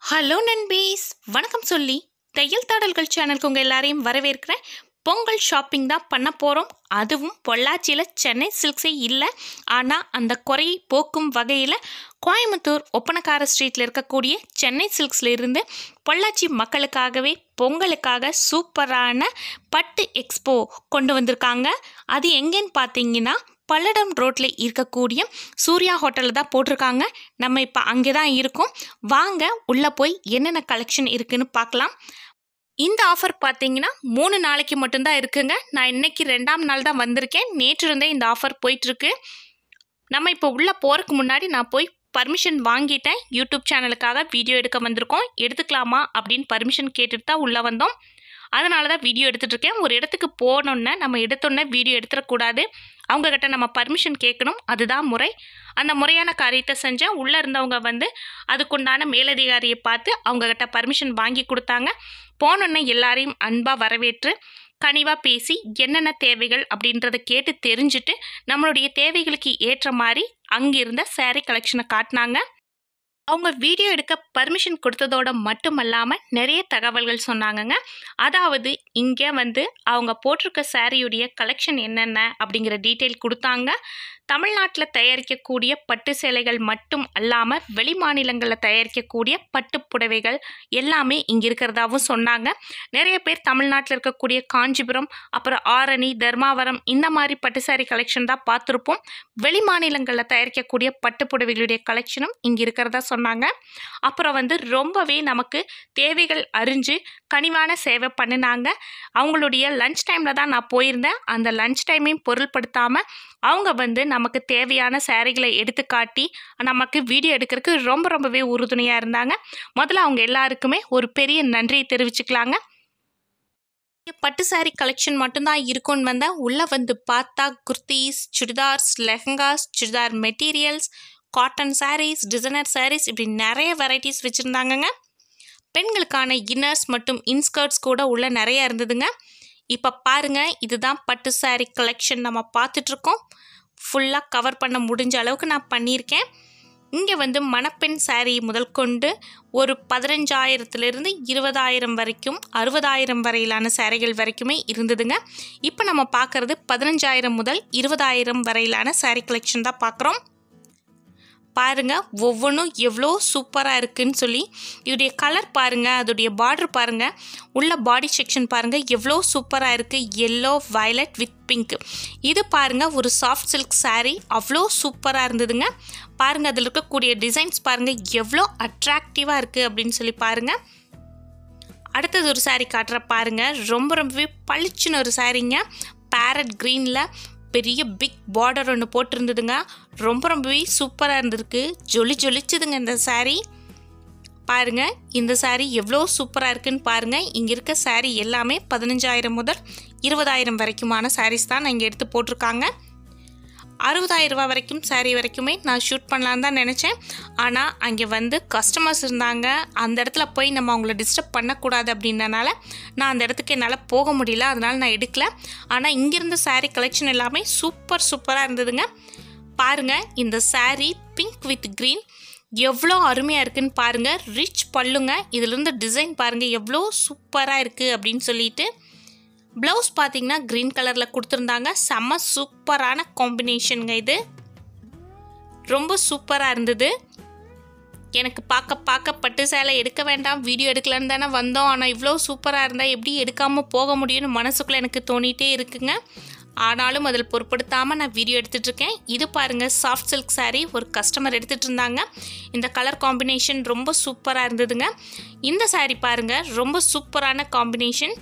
hello நண்பீஸ் வணக்கம் சொல்லி தையல் தாடல்கள் சேனலுக்கு உங்கள் எல்லாரையும் வரவேற்கிறேன் பொங்கல் ஷாப்பிங் தான் பண்ண போகிறோம் அதுவும் பொள்ளாச்சியில் சென்னை சில்க்ஸே இல்லை ஆனால் அந்த குறையை போக்கும் வகையில் கோயம்புத்தூர் ஒப்பனக்கார ஸ்ட்ரீட்டில் இருக்கக்கூடிய சென்னை சில்க்ஸில் இருந்து பொள்ளாச்சி மக்களுக்காகவே பொங்கலுக்காக சூப்பரான பட்டு எக்ஸ்போ கொண்டு வந்திருக்காங்க அது எங்கேன்னு பார்த்தீங்கன்னா பல்லடம் ரோட்டில் இருக்கக்கூடிய சூர்யா ஹோட்டலில் தான் போட்டிருக்காங்க நம்ம இப்போ அங்கே தான் இருக்கோம் வாங்க உள்ளே போய் என்னென்ன கலெக்ஷன் இருக்குன்னு பார்க்கலாம் இந்த ஆஃபர் பார்த்தீங்கன்னா மூணு நாளைக்கு மட்டும்தான் இருக்குங்க நான் இன்னைக்கு ரெண்டாம் நாள் தான் வந்திருக்கேன் நேற்று இருந்தே இந்த ஆஃபர் போயிட்டுருக்கு நம்ம இப்போ உள்ளே போகிறதுக்கு முன்னாடி நான் போய் பர்மிஷன் வாங்கிட்டேன் யூடியூப் சேனலுக்காக வீடியோ எடுக்க வந்திருக்கோம் எடுத்துக்கலாமா அப்படின்னு பர்மிஷன் கேட்டுட்டு தான் உள்ளே வந்தோம் அதனால தான் வீடியோ எடுத்துகிட்டு இருக்கேன் ஒரு இடத்துக்கு போனோன்னே நம்ம எடுத்தோன்னே வீடியோ எடுத்துடக்கூடாது அவங்கக்கிட்ட நம்ம பர்மிஷன் கேட்கணும் அதுதான் முறை அந்த முறையான காரியத்தை செஞ்சேன் உள்ளே இருந்தவங்க வந்து அதுக்குண்டான மேலதிகாரியை பார்த்து அவங்கக்கிட்ட பர்மிஷன் வாங்கி கொடுத்தாங்க போனோன்னே எல்லாரையும் அன்பாக வரவேற்று கனிவாக பேசி என்னென்ன தேவைகள் அப்படின்றத கேட்டு தெரிஞ்சுட்டு நம்மளுடைய தேவைகளுக்கு ஏற்ற மாதிரி அங்கிருந்த saree கலெக்ஷனை காட்டினாங்க அவங்க வீடியோ எடுக்க பர்மிஷன் கொடுத்ததோட மட்டுமல்லாமல் நிறைய தகவல்கள் சொன்னாங்கங்க அதாவது இங்கே வந்து அவங்க போட்டிருக்க சாரியுடைய கலெக்ஷன் என்னென்ன அப்படிங்கிற டீட்டெயில் கொடுத்தாங்க தமிழ்நாட்டில் தயாரிக்கக்கூடிய பட்டு சேலைகள் மட்டும் அல்லாமல் வெளி மாநிலங்களில் தயாரிக்கக்கூடிய பட்டு புடவைகள் எல்லாமே இங்கே இருக்கிறதாவும் சொன்னாங்க நிறைய பேர் தமிழ்நாட்டில் இருக்கக்கூடிய காஞ்சிபுரம் அப்புறம் ஆரணி தர்மாவரம் இந்த மாதிரி பட்டு சாரி கலெக்ஷன் தான் பார்த்துருப்போம் வெளி மாநிலங்களில் தயாரிக்கக்கூடிய பட்டு புடவைகளுடைய கலெக்ஷனும் இங்கே இருக்கிறதா சொன்னாங்க அப்புறம் வந்து ரொம்பவே நமக்கு தேவைகள் அறிஞ்சு கனிவான சேவை பண்ணினாங்க அவங்களுடைய லஞ்ச் டைமில் தான் நான் போயிருந்தேன் அந்த லஞ்ச் டைமையும் பொருள்படுத்தாமல் அவங்க வந்து நமக்கு தேவையான சேரீகளை எடுத்து காட்டி நமக்கு வீடியோ எடுக்கிறதுக்கு ரொம்ப ரொம்பவே உறுதுணையாக இருந்தாங்க முதல்ல அவங்க எல்லாருக்குமே ஒரு பெரிய நன்றியை தெரிவிச்சுக்கலாங்க பட்டு சாரி கலெக்ஷன் மட்டும்தான் இருக்கும்னு வந்தேன் உள்ளே வந்து பார்த்தா kurtis chudidars lehengas chudidar materials cotton saris designer saris இப்படி நிறைய வெரைட்டிஸ் வச்சுருந்தாங்கங்க பெண்களுக்கான இன்னர்ஸ் மற்றும் இன்ஸ்கர்ட்ஸ் கூட உள்ள நிறைய இருந்ததுங்க இப்போ பாருங்க இதுதான் பட்டு சாரீ கலெக்ஷன் நம்ம பார்த்துட்ருக்கோம் ஃபுல்லாக கவர் பண்ண முடிஞ்ச அளவுக்கு நான் பண்ணியிருக்கேன் இங்கே வந்து மணப்பெண் சாரீ முதல் கொண்டு ஒரு பதினஞ்சாயிரத்துலேருந்து இருபதாயிரம் வரைக்கும் அறுபதாயிரம் வரையிலான சாரிகள் வரைக்குமே இருந்ததுங்க இப்போ நம்ம பார்க்குறது பதினஞ்சாயிரம் முதல் இருபதாயிரம் வரையிலான சாரீ கலெக்ஷன் தான் பார்க்குறோம் பாருங்க ஒவ்வொன்றும் எவ்வளோ சூப்பராக இருக்குன்னு சொல்லி இதோடைய கலர் பாருங்க அதோடைய பார்டர் பாருங்க உள்ள பாடி செக்ஷன் பாருங்க எவ்வளோ சூப்பராக இருக்கு எல்லோ வயலட் வித் பிங்க் இது பாருங்க ஒரு சாஃப்ட் சில்க் saree அவ்வளோ சூப்பராக இருந்ததுங்க பாருங்க அதில் இருக்கக்கூடிய டிசைன்ஸ் பாருங்க எவ்வளோ அட்ராக்டிவாக இருக்கு அப்படின்னு சொல்லி பாருங்க அடுத்தது ஒரு saree காட்டுற பாருங்க ரொம்ப ரொம்பவே பளிச்சுன்னு ஒரு சாரீங்க பேரட் க்ரீனில் பெரிய பிக் பார்டர் ஒன்று போட்டிருந்ததுங்க ரொம்ப ரொம்பவே சூப்பராக இருந்திருக்கு ஜொலி ஜொலிச்சுதுங்க இந்த saree பாருங்க இந்த saree எவ்வளோ சூப்பராக இருக்குன்னு பாருங்க இங்கே இருக்க saree எல்லாமே பதினஞ்சாயிரம் முதல் இருபதாயிரம் வரைக்குமான sarees தான் நான் இங்கே எடுத்து போட்டிருக்காங்க அறுபதாயிரம் ரூபா வரைக்கும் saree வரைக்குமே நான் ஷூட் பண்ணலான்னு தான் நினச்சேன் ஆனால் அங்கே வந்து கஸ்டமர்ஸ் இருந்தாங்க அந்த இடத்துல போய் நம்ம அவங்கள டிஸ்டர்ப் பண்ணக்கூடாது அப்படின்றனால நான் அந்த இடத்துக்கு என்னால் போக முடியல அதனால் நான் எடுக்கல ஆனால் இங்கேருந்த saree கலெக்ஷன் எல்லாமே சூப்பர் சூப்பராக இருந்ததுங்க பாருங்கள் இந்த saree பிங்க் வித் க்ரீன் எவ்வளோ அருமையாக இருக்குன்னு பாருங்கள் ரிச் பல்லுங்க இதுலேருந்து டிசைன் பாருங்கள் எவ்வளோ சூப்பராக இருக்குது அப்படின்னு சொல்லிட்டு ப்ளவுஸ் பார்த்தீங்கன்னா க்ரீன் கலரில் கொடுத்துருந்தாங்க செம்ம சூப்பரான காம்பினேஷனுங்க இது ரொம்ப சூப்பராக இருந்தது எனக்கு பார்க்க பார்க்க பட்டு சேலை எடுக்க வேண்டாம் வீடியோ எடுக்கலான்னு தானே வந்தோம் ஆனால் இவ்வளோ சூப்பராக இருந்தால் எப்படி எடுக்காமல் போக முடியும்னு மனசுக்குள்ளே எனக்கு தோணிகிட்டே இருக்குங்க ஆனாலும் அதில் பொருட்படுத்தாமல் நான் வீடியோ எடுத்துகிட்டு இருக்கேன் இது பாருங்கள் சாஃப்ட் சில்க் saree ஒரு கஸ்டமர் எடுத்துகிட்டு இருந்தாங்க இந்த கலர் காம்பினேஷன் ரொம்ப சூப்பராக இருந்ததுங்க இந்த saree பாருங்கள் ரொம்ப சூப்பரான காம்பினேஷன்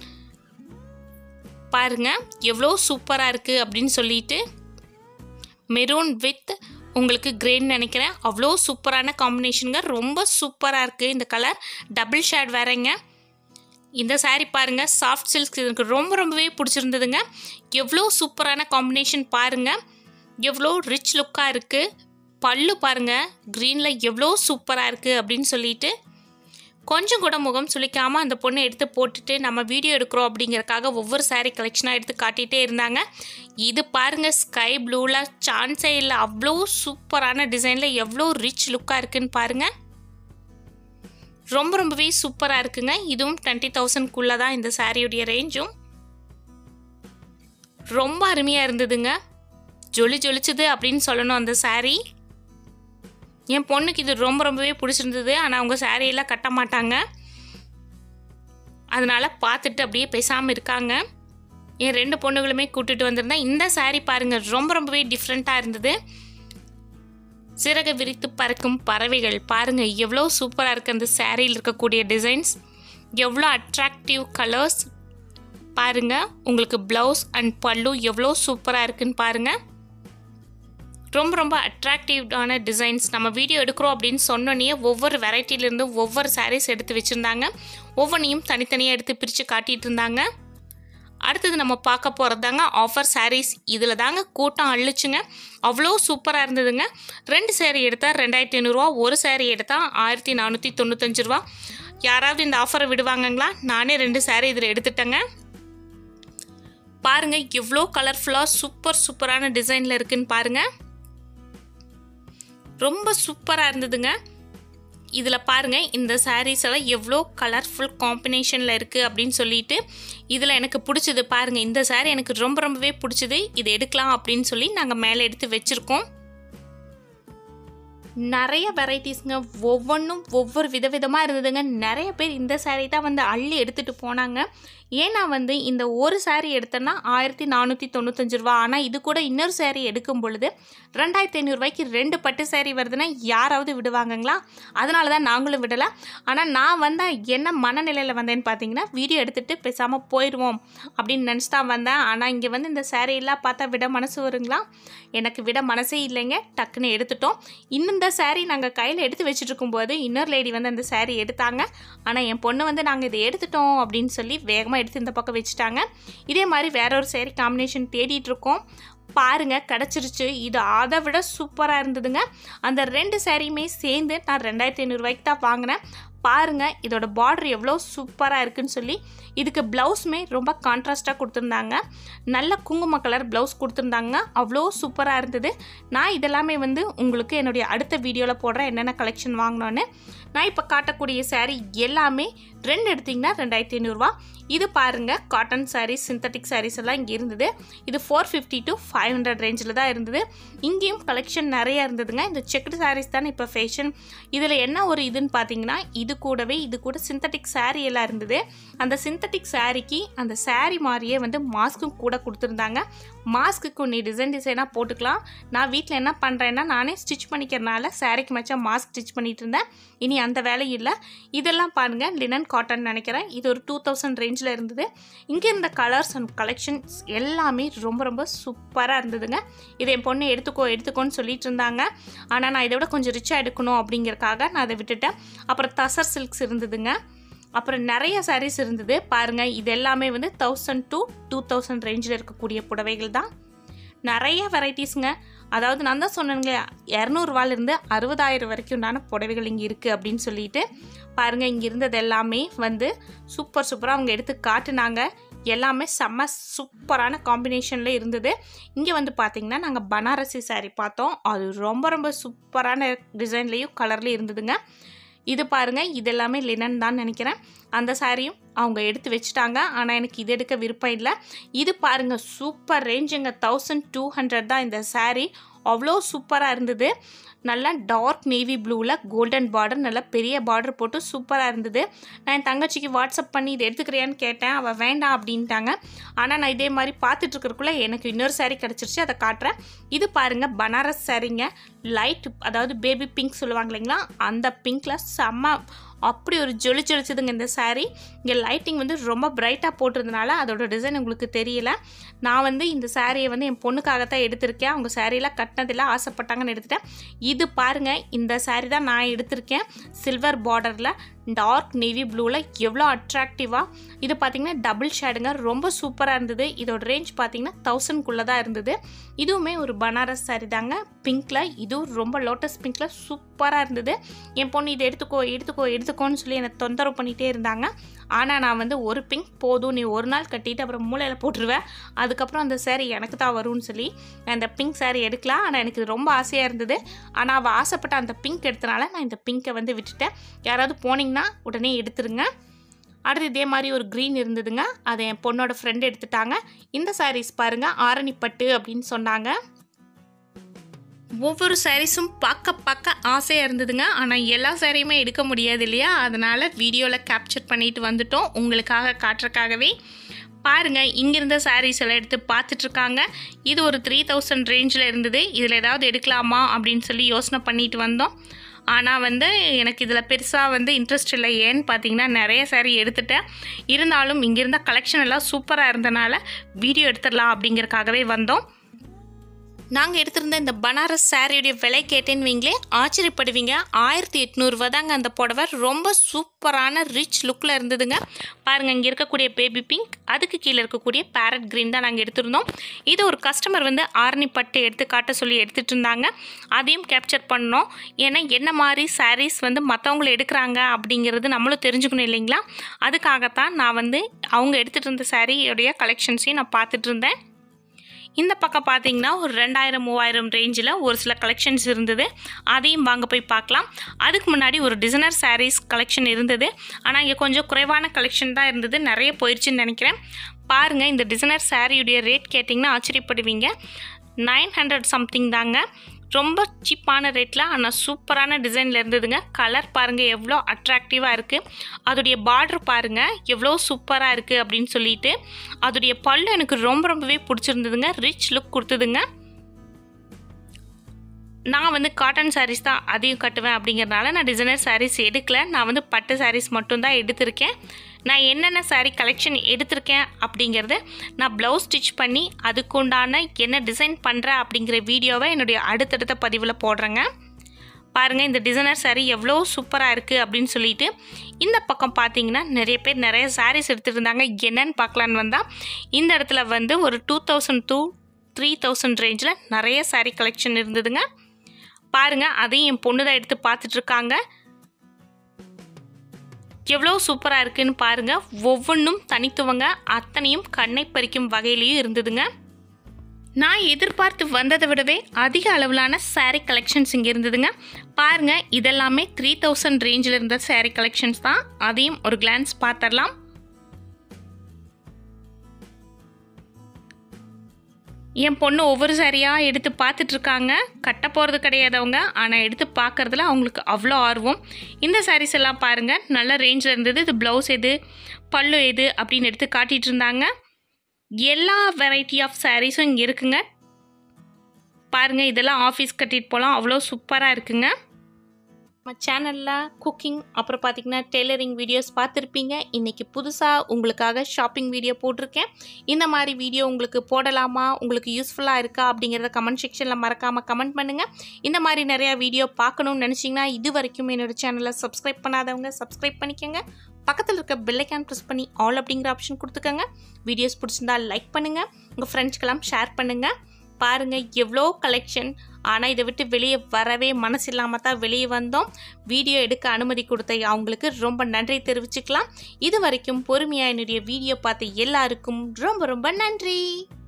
பாருங்க எவ்வளோ சூப்பராக இருக்குது அப்படின்னு சொல்லிட்டு மெரூன் வித் உங்களுக்கு கிரேன்னு நினைக்கிறேன் அவ்வளோ சூப்பரான காம்பினேஷனுங்க ரொம்ப சூப்பராக இருக்குது இந்த கலர் டபுள் ஷேட் வேறங்க இந்த saree பாருங்கள் சாஃப்ட் சில்க் எனக்கு ரொம்ப ரொம்பவே பிடிச்சிருந்ததுங்க எவ்வளோ சூப்பரான காம்பினேஷன் பாருங்கள் எவ்வளோ ரிச் லுக்காக இருக்குது பல்லு பாருங்கள் க்ரீனில் எவ்வளோ சூப்பராக இருக்குது அப்படின்னு சொல்லிட்டு கொஞ்சம் கூட முகம் சுளிக்காமல் அந்த பொண்ணை எடுத்து போட்டுட்டு நம்ம வீடியோ எடுக்கிறோம் அப்படிங்கறக்காக ஒவ்வொரு saree கலெக்ஷனாக எடுத்து காட்டிகிட்டே இருந்தாங்க இது பாருங்கள் ஸ்கை ப்ளூவில் சான்ஸே இல்லை அவ்வளோ சூப்பரான டிசைனில் எவ்வளோ ரிச் லுக்காக இருக்குன்னு பாருங்கள் ரொம்ப ரொம்பவே சூப்பராக இருக்குங்க இதுவும் டுவெண்ட்டி தௌசண்ட்குள்ளே தான் இந்த சாரியுடைய ரேஞ்சும் ரொம்ப அருமையாக இருந்ததுங்க ஜொலி ஜொலிச்சுது அப்படின்னு சொல்லணும் அந்த saree என் பொண்ணுக்கு இது ரொம்ப ரொம்பவே பிடிச்சிருந்தது ஆனால் அவங்க சாரியெல்லாம் கட்ட மாட்டாங்க அதனால பார்த்துட்டு அப்படியே பேசாமல் இருக்காங்க என் ரெண்டு பொண்ணுகளுமே கூட்டிட்டு வந்திருந்தேன் இந்த saree பாருங்க ரொம்ப ரொம்பவே டிஃப்ரெண்ட்டாக இருந்தது சிறகு விரித்து பறக்கும் பறவைகள் பாருங்க எவ்வளோ சூப்பராக இருக்குது அந்த சாரியில் இருக்கக்கூடிய டிசைன்ஸ் எவ்வளோ அட்ராக்டிவ் கலர்ஸ் பாருங்க உங்களுக்கு ப்ளவுஸ் அண்ட் பல்லு எவ்வளோ சூப்பராக இருக்குன்னு பாருங்க ரொம்ப ரொம்ப அட்ராக்டிவான டிசைன்ஸ் நம்ம வீடியோ எடுக்கிறோம் அப்படின்னு சொன்னோன்னே ஒவ்வொரு வெரைட்டிலேருந்து ஒவ்வொரு சாரீஸ் எடுத்து வச்சுருந்தாங்க ஒவ்வொன்றையும் தனித்தனியாக எடுத்து பிரித்து காட்டிகிட்டு இருந்தாங்க அடுத்தது நம்ம பார்க்க போகிறது தாங்க ஆஃபர் சாரீஸ் இதில் தாங்க கூட்டம் அள்ளுச்சுங்க அவ்வளோ சூப்பராக இருந்ததுங்க ரெண்டு சேரீ எடுத்தால் ரெண்டாயிரத்தி ஐநூறுரூவா ஒரு சேரீ எடுத்தால் ஆயிரத்தி நானூற்றி தொண்ணூத்தஞ்சு ரூபா யாராவது இந்த ஆஃபரை விடுவாங்கங்களா நானே ரெண்டு சேரீ இதில் எடுத்துட்டேங்க பாருங்க எவ்வளோ கலர்ஃபுல்லாக சூப்பர் சூப்பரான டிசைனில் இருக்குன்னு பாருங்க ரொம்ப சூப்பராக இருந்ததுங்க இதில் பாருங்கள் இந்த சாரீஸ் எல்லாம் எவ்வளோ கலர்ஃபுல் காம்பினேஷனில் இருக்குது அப்படின்னு சொல்லிட்டு இதில் எனக்கு பிடிச்சது பாருங்கள் இந்த saree எனக்கு ரொம்ப ரொம்பவே பிடிச்சது இது எடுக்கலாம் அப்படின்னு சொல்லி நாங்கள் மேலே எடுத்து வச்சுருக்கோம் நிறைய வெரைட்டிஸ்ங்க ஒவ்வொன்றும் ஒவ்வொரு விதவிதமாக இருந்ததுங்க நிறைய பேர் இந்த saree தான் வந்து அள்ளி எடுத்துகிட்டு போனாங்க ஏன்னா வந்து இந்த ஒரு saree எடுத்தேன்னா ஆயிரத்தி நானூற்றி தொண்ணூத்தஞ்சு ரூபா ஆனால் இது கூட இன்னொரு saree எடுக்கும் பொழுது ரெண்டாயிரத்தி ஐநூறுரூவாய்க்கு ரெண்டு பட்டு saree வருதுன்னா யாராவது விடுவாங்கங்களா அதனால தான் நாங்களும் விடலை ஆனால் நான் வந்தால் என்ன மனநிலையில் வந்தேன்னு பார்த்தீங்கன்னா வீடியோ எடுத்துகிட்டு பேசாமல் போயிடுவோம் அப்படின்னு நினச்சி தான் வந்தேன் ஆனால் இங்கே வந்து இந்த saree எல்லாம் பார்த்தா விட மனசு வருங்களா எனக்கு விட மனசே இல்லைங்க டக்குன்னு எடுத்துட்டோம் இன்னும் இந்த saree நாங்கள் கையில் எடுத்து வச்சுட்டு இருக்கும்போது இன்னொரு லேடி வந்து அந்த saree எடுத்தாங்க ஆனால் என் பொண்ணு வந்து நாங்கள் இதை எடுத்துட்டோம் அப்படின்னு சொல்லி வேகமாக எடுத்து இந்த பக்கம் வச்சுட்டாங்க இதே மாதிரி வேற ஒரு saree காம்பினேஷன் தேடிட்டு இருக்கோம் பாருங்க கிடச்சிருச்சு இது அதை விட சூப்பராக இருந்ததுங்க அந்த ரெண்டு சாரியுமே சேர்ந்து நான் ரெண்டாயிரத்தி ஐநூறுரூவாய்க்கு தான் வாங்கினேன் பாருங்க இதோட பார்டர் எவ்வளோ சூப்பராக இருக்குன்னு சொல்லி இதுக்கு ப்ளவுஸுமே ரொம்ப கான்ட்ராஸ்ட்டாக கொடுத்துருந்தாங்க நல்ல குங்கும கலர் ப்ளவுஸ் கொடுத்துருந்தாங்க அவ்வளோ சூப்பராக இருந்தது நான் இதெல்லாமே வந்து உங்களுக்கு என்னுடைய அடுத்த வீடியோவில் போடுறேன் என்னென்ன கலெக்ஷன் வாங்கினோன்னு நான் இப்போ காட்டக்கூடிய saree எல்லாமே ரெண்டு எடுத்திங்கன்னா ரெண்டாயிரத்தி ஐநூறுரூவா இது பாருங்கள் காட்டன் சாரீஸ் சிந்தட்டிக் சாரீஸ் எல்லாம் இங்கே இருந்தது இது four fifty to five hundred ரேஞ்சில் தான் இருந்தது இங்கேயும் கலெக்ஷன் நிறைய இருந்ததுங்க இந்த செக்குடு சாரீஸ் தானே இப்போ ஃபேஷன் இதில் என்ன ஒரு இதுன்னு பார்த்தீங்கன்னா இது கூடவே இது கூட சிந்தட்டிக் saree எல்லாம் இருந்தது அந்த சிந்தட்டிக் சாரீக்கு அந்த saree மாதிரியே வந்து மாஸ்க்கும் கூட கொடுத்துருந்தாங்க மாஸ்க்குக்கு நீ டிசைன் டிசைனாக போட்டுக்கலாம் நான் வீட்டில் என்ன பண்ணுறேன்னா நானே ஸ்டிச் பண்ணிக்கிறனால சாரீக்கு மச்சம் மாஸ்க் ஸ்டிச் பண்ணிட்டு இருந்தேன் இனி அந்த வேலை இல்லை இதெல்லாம் பாருங்கள் லினன் காட்டன் நினைக்கிறேன் இது ஒரு டூ தௌசண்ட் ரேஞ்சில் இருந்தது இங்கே இருந்த கலர்ஸ் அண்ட் கலெக்ஷன்ஸ் எல்லாமே ரொம்ப ரொம்ப சூப்பராக இருந்ததுங்க இதை என் பொண்ணு எடுத்துக்கோ எடுத்துக்கோன்னு சொல்லிட்டு இருந்தாங்க ஆனால் நான் இதை விட கொஞ்சம் ரிச்சாக எடுக்கணும் அப்படிங்கறக்காக நான் அதை விட்டுட்டேன் அப்புறம் தசர் சில்க்ஸ் இருந்ததுங்க அப்புறம் நிறைய sarees இருந்தது பாருங்கள் இது எல்லாமே வந்து தௌசண்ட் to டூ தௌசண்ட் ரேஞ்சில் இருக்கக்கூடிய புடவைகள் தான் நிறைய வெரைட்டிஸுங்க அதாவது நான் தான் சொன்னேங்க இரநூறுவாலேருந்து அறுபதாயிரம் வரைக்கும் உண்டான புடவைகள் இங்கே இருக்குது அப்படின்னு சொல்லிட்டு பாருங்கள் இங்கே இருந்தது எல்லாமே வந்து சூப்பர் சூப்பராக அவங்க எடுத்து காட்டுனாங்க எல்லாமே செம்ம சூப்பரான காம்பினேஷனில் இருந்தது இங்கே வந்து பார்த்திங்கன்னா நாங்கள் பனாரசி saree பார்த்தோம் அது ரொம்ப ரொம்ப சூப்பரான டிசைன்லேயும் கலர்லேயும் இருந்ததுங்க இது பாருங்கள் இது எல்லாமே லினன் தான் நினைக்கிறேன் அந்த சாரியும் அவங்க எடுத்து வச்சுட்டாங்க ஆனால் எனக்கு இது எடுக்க விருப்பம் இல்லை இது பாருங்கள் சூப்பர் ரேஞ்சுங்க தௌசண்ட் டூ ஹண்ட்ரட் தான் இந்த saree அவ்வளோ சூப்பராக இருந்தது நல்லா டார்க் நேவி ப்ளூவில் கோல்டன் பார்டர் நல்லா பெரிய பார்டர் போட்டு சூப்பராக இருந்தது நான் என் தங்கச்சிக்கு வாட்ஸ்அப் பண்ணி இதை எடுத்துக்கிறியான்னு கேட்டேன் அவள் வேண்டாம் அப்படின்ட்டாங்க ஆனால் நான் இதே மாதிரி பார்த்துட்டு இருக்கறக்குள்ள எனக்கு இன்னொரு saree கிடச்சிருச்சு அதை காட்டுறேன் இது பாருங்கள் பனாரஸ் சாரீங்க லைட் அதாவது பேபி பிங்க் சொல்லுவாங்க இல்லைங்களா அந்த பிங்க்கில் செம்ம அப்படி ஒரு ஜொலி ஜொலிச்சதுங்க இந்த saree இங்கே லைட்டிங் வந்து ரொம்ப பிரைட்டாக போட்டிருந்தனால அதோட டிசைன் உங்களுக்கு தெரியல நான் வந்து இந்த சாரியை வந்து என் பொண்ணுக்காகத்தான் எடுத்திருக்கேன் அவங்க சாரியெல்லாம் கட்டினதில் ஆசைப்பட்டாங்கன்னு எடுத்துட்டேன் இது பாருங்கள் இந்த saree தான் நான் எடுத்திருக்கேன் சில்வர் பார்டரில் டார்க் நேவி ப்ளூவில் எவ்வளோ அட்ராக்டிவாக இது பார்த்தீங்கன்னா டபுள் ஷேடுங்க ரொம்ப சூப்பராக இருந்தது இதோட ரேஞ்ச் பார்த்தீங்கன்னா தௌசண்ட்குள்ளே தான் இருந்தது இதுவுமே ஒரு பனாரஸ் saree தாங்க பிங்க்கில் இதுவும் ரொம்ப லோட்டஸ் பிங்க்கில் சூப்பர் சூப்பராக இருந்தது என் பொண்ணு இதை எடுத்துக்கோ எடுத்துக்கோ எடுத்துக்கோன்னு சொல்லி என்னை தொந்தரவு பண்ணிகிட்டே இருந்தாங்க ஆனால் நான் வந்து ஒரு பிங்க் போதும் நீ ஒரு நாள் கட்டிட்டு அப்புறம் மூளையில் போட்டுருவேன் அதுக்கப்புறம் அந்த saree எனக்கு தான் வரும்னு சொல்லி நான் இந்த பிங்க் saree எடுக்கலாம் ஆனால் எனக்கு இது ரொம்ப ஆசையாக இருந்தது ஆனால் அவள் ஆசைப்பட்ட அந்த பிங்க் எடுத்தனால நான் இந்த பிங்க்கை வந்து விட்டுட்டேன் யாராவது போனீங்கன்னா உடனே எடுத்துருங்க அடுத்து இதே மாதிரி ஒரு க்ரீன் இருந்ததுங்க அதை என் பொண்ணோட ஃப்ரெண்டு எடுத்துட்டாங்க இந்த sarees பாருங்க ஆரணி பட்டு அப்படின்னு சொன்னாங்க ஒவ்வொரு சாரீஸும் பார்க்க பார்க்க ஆசையாக இருந்ததுங்க ஆனால் எல்லா சாரியுமே எடுக்க முடியாது இல்லையா அதனால் வீடியோவில் கேப்சர் பண்ணிட்டு வந்துட்டோம் உங்களுக்காக காட்டுறக்காகவே பாருங்கள் இங்கிருந்த சாரீஸ் எல்லாம் எடுத்து பார்த்துட்ருக்காங்க இது ஒரு த்ரீ தௌசண்ட் ரேஞ்சில் இருந்தது இதில் ஏதாவது எடுக்கலாமா அப்படின்னு சொல்லி யோசனை பண்ணிட்டு வந்தோம் ஆனால் வந்து எனக்கு இதில் பெருசாக வந்து இன்ட்ரெஸ்ட் இல்லை ஏன்னு பார்த்தீங்கன்னா நிறைய saree எடுத்துட்டேன் இருந்தாலும் இங்கிருந்த கலெக்ஷன் எல்லாம் சூப்பராக இருந்தனால வீடியோ எடுத்துடலாம் அப்படிங்கறக்காகவே வந்தோம் நாங்கள் எடுத்திருந்த இந்த பனாரஸ் சாரியுடைய விலை கேட்டேன்னு வைங்களே ஆச்சரியப்படுவீங்க ஆயிரத்தி எட்நூறுவா தாங்க அந்த புடவை ரொம்ப சூப்பரான ரிச் லுக்கில் இருந்ததுங்க பாருங்கள் இங்கே இருக்கக்கூடிய பேபி பிங்க் அதுக்கு கீழே இருக்கக்கூடிய பேரட் க்ரீன் தான் நாங்கள் எடுத்திருந்தோம் இது ஒரு கஸ்டமர் வந்து ஆரணி பட்டு எடுத்து காட்ட சொல்லி எடுத்துகிட்டு இருந்தாங்க அதையும் கேப்சர் பண்ணோம் ஏன்னா என்ன மாதிரி சாரீஸ் வந்து மற்றவங்கள எடுக்கிறாங்க அப்படிங்கிறது நம்மளும் தெரிஞ்சுக்கணும் இல்லைங்களா அதுக்காகத்தான் நான் வந்து அவங்க எடுத்துகிட்டு இருந்த சாரியோடைய கலெக்ஷன்ஸையும் நான் பார்த்துட்டு இருந்தேன் இந்த பக்கம் பார்த்தீங்கன்னா ஒரு ரெண்டாயிரம் மூவாயிரம் ரேஞ்சில் ஒரு சில கலெக்ஷன்ஸ் இருந்தது அதையும் வாங்க போய் பார்க்கலாம் அதுக்கு முன்னாடி ஒரு டிசைனர் சாரீஸ் கலெக்ஷன் இருந்தது ஆனால் இங்கே கொஞ்சம் குறைவான கலெக்ஷன் தான் இருந்தது நிறைய போயிடுச்சுன்னு நினைக்கிறேன் பாருங்கள் இந்த டிசைனர் சாரியுடைய ரேட் கேட்டிங்கன்னா ஆச்சரியப்படுவீங்க நைன் ஹண்ட்ரட் சம்திங் தாங்க ரொம்ப சீப்பான ரேட்டில் ஆனால் சூப்பரான டிசைனில் இருந்ததுங்க கலர் பாருங்கள் எவ்வளோ அட்ராக்டிவாக இருக்குது அதோடைய பார்டர் பாருங்கள் எவ்வளோ சூப்பராக இருக்குது அப்படின்னு சொல்லிட்டு அதோடைய பல்லு எனக்கு ரொம்ப ரொம்பவே பிடிச்சிருந்ததுங்க ரிச் லுக் கொடுத்ததுங்க நான் வந்து காட்டன் சாரீஸ் தான் அதையும் கட்டுவேன் அப்படிங்கிறனால நான் டிசைனர் சாரீஸ் எடுக்கல நான் வந்து பட்டு சாரீஸ் மட்டும்தான் எடுத்திருக்கேன் நான் என்னென்ன saree கலெக்ஷன் எடுத்திருக்கேன் அப்படிங்கிறது நான் ப்ளவுஸ் ஸ்டிச் பண்ணி அதுக்குண்டான என்ன டிசைன் பண்ணுறேன் அப்படிங்கிற வீடியோவை என்னுடைய அடுத்தடுத்த பதிவில் போடுறேங்க பாருங்கள் இந்த டிசைனர் saree எவ்வளோ சூப்பராக இருக்குது அப்படின்னு சொல்லிட்டு இந்த பக்கம் பார்த்தீங்கன்னா நிறைய பேர் நிறைய sarees எடுத்துகிட்டு இருந்தாங்க என்னன்னு பார்க்கலான்னு வந்தால் இந்த இடத்துல வந்து ஒரு two thousand to three thousand ரேஞ்சில் நிறைய saree கலெக்ஷன் இருந்ததுங்க பாருங்கள் அதையும் என் பொண்ணு தான் எடுத்து பார்த்துட்டு இருக்காங்க எவ்வளோ சூப்பராக இருக்குன்னு பாருங்கள் ஒவ்வொன்றும் தனித்துவங்க அத்தனையும் கண்ணை பறிக்கும் வகையிலையும் இருந்ததுங்க நான் எதிர்பார்த்து வந்ததை விடவே அதிக அளவிலான saree கலெக்ஷன்ஸ் இங்கே இருந்ததுங்க பாருங்கள் இதெல்லாமே த்ரீ தௌசண்ட் ரேஞ்சில் இருந்த saree கலெக்ஷன்ஸ் தான் அதையும் ஒரு கிளான்ஸ் பார்த்துடலாம் என் பொண்ணு ஒவ்வொரு சாரியாக எடுத்து பார்த்துட்டு இருக்காங்க கட்ட போகிறது கிடையாது அவங்க ஆனால் எடுத்து பார்க்கறதுல அவங்களுக்கு அவ்வளோ ஆர்வம் இந்த சாரீஸ் எல்லாம் பாருங்கள் நல்ல ரேஞ்சில் இருந்தது இது ப்ளவுஸ் எது பல்லு எது அப்படின்னு எடுத்து காட்டிகிட்டு இருந்தாங்க எல்லா வெரைட்டி ஆஃப் சாரீஸும் இங்கே இருக்குங்க பாருங்கள் இதெல்லாம் ஆஃபீஸ் கட்டிட்டு போகலாம் அவ்வளோ சூப்பராக இருக்குங்க நம்ம சேனலில் குக்கிங் அப்புறம் பார்த்திங்கன்னா டெய்லரிங் வீடியோஸ் பார்த்துருப்பீங்க இன்றைக்கி புதுசாக உங்களுக்காக ஷாப்பிங் வீடியோ போட்டிருக்கேன் இந்த மாதிரி வீடியோ உங்களுக்கு போடலாமா உங்களுக்கு யூஸ்ஃபுல்லாக இருக்கா அப்படிங்கிறத கமெண்ட் செக்ஷனில் மறக்காமல் கமெண்ட் பண்ணுங்கள் இந்த மாதிரி நிறையா வீடியோ பார்க்கணும்னு நினச்சிங்கன்னா இது வரைக்கும் என்னோடய சேனலை சப்ஸ்கிரைப் பண்ணாதவங்க சப்ஸ்கிரைப் பண்ணிக்கோங்க பக்கத்தில் இருக்க பெல்லைக்கான் ப்ரெஸ் பண்ணி ஆல் அப்படிங்கிற ஆப்ஷன் கொடுத்துக்கோங்க வீடியோஸ் பிடிச்சிருந்தா லைக் பண்ணுங்கள் உங்கள் ஃப்ரெண்ட்ஸ்க்கெல்லாம் ஷேர் பண்ணுங்கள் பாருங்கள் எவ்வளோ கலெக்ஷன் ஆனால் இதை விட்டு வெளியே வரவே மனசு இல்லாமல் தான் வெளியே வந்தோம் வீடியோ எடுக்க அனுமதி கொடுத்த அவங்களுக்கு ரொம்ப நன்றி தெரிவிச்சுக்கலாம் இது வரைக்கும் பொறுமையாக என்னுடைய வீடியோ பார்த்த எல்லாருக்கும் ரொம்ப ரொம்ப நன்றி